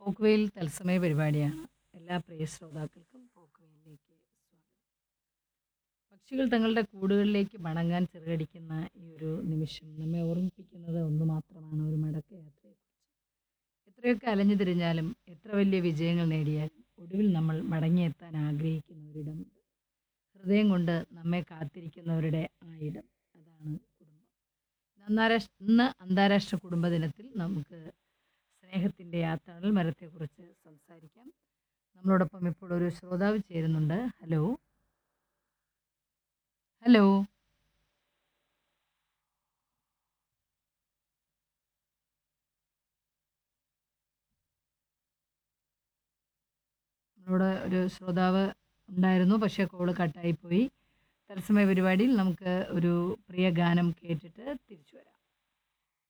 പോക്കുവെയിൽ തത്സമയ പരിപാടിയാണ് എല്ലാ പ്രിയ ശ്രോതാക്കൾക്കും പോക്കുവെയിലേക്ക് സ്വാഗതം പക്ഷികൾ തങ്ങളുടെ കൂടുകളിലേക്ക് മടങ്ങാൻ ചിറകടിക്കുന്ന ഈ ഒരു നിമിഷം നമ്മെ ഓർമ്മിപ്പിക്കുന്നത് ഒന്ന് മാത്രമാണ് ഒരു മടക്കയാത്രയെക്കുറിച്ച് എത്രയൊക്കെ അലഞ്ഞു തിരിഞ്ഞാലും എത്ര വലിയ വിജയങ്ങൾ നേടിയാലും ഒടുവിൽ നമ്മൾ മടങ്ങിയെത്താൻ ആഗ്രഹിക്കുന്ന ഒരിടമുണ്ട് ഹൃദയം കൊണ്ട് നമ്മെ കാത്തിരിക്കുന്നവരുടെ ആ ഇടം അതാണ് കുടുംബം അന്താരാഷ്ട്ര ഇന്ന് അന്താരാഷ്ട്ര കുടുംബ ദിനത്തിൽ നമുക്ക് സ്നേഹത്തിൻ്റെ ആ തണൽ മരത്തെക്കുറിച്ച് സംസാരിക്കാം നമ്മളോടൊപ്പം ഇപ്പോൾ ഒരു ശ്രോതാവ് ചേരുന്നുണ്ട് ഹലോ ഹലോ നമ്മളോട് ഒരു ശ്രോതാവ് ഉണ്ടായിരുന്നു പക്ഷേ കോള് കട്ടായിപ്പോയി തത്സമയ പരിപാടിയിൽ നമുക്ക് ഒരു പ്രിയ ഗാനം കേട്ടിട്ട് തിരിച്ചു വരാം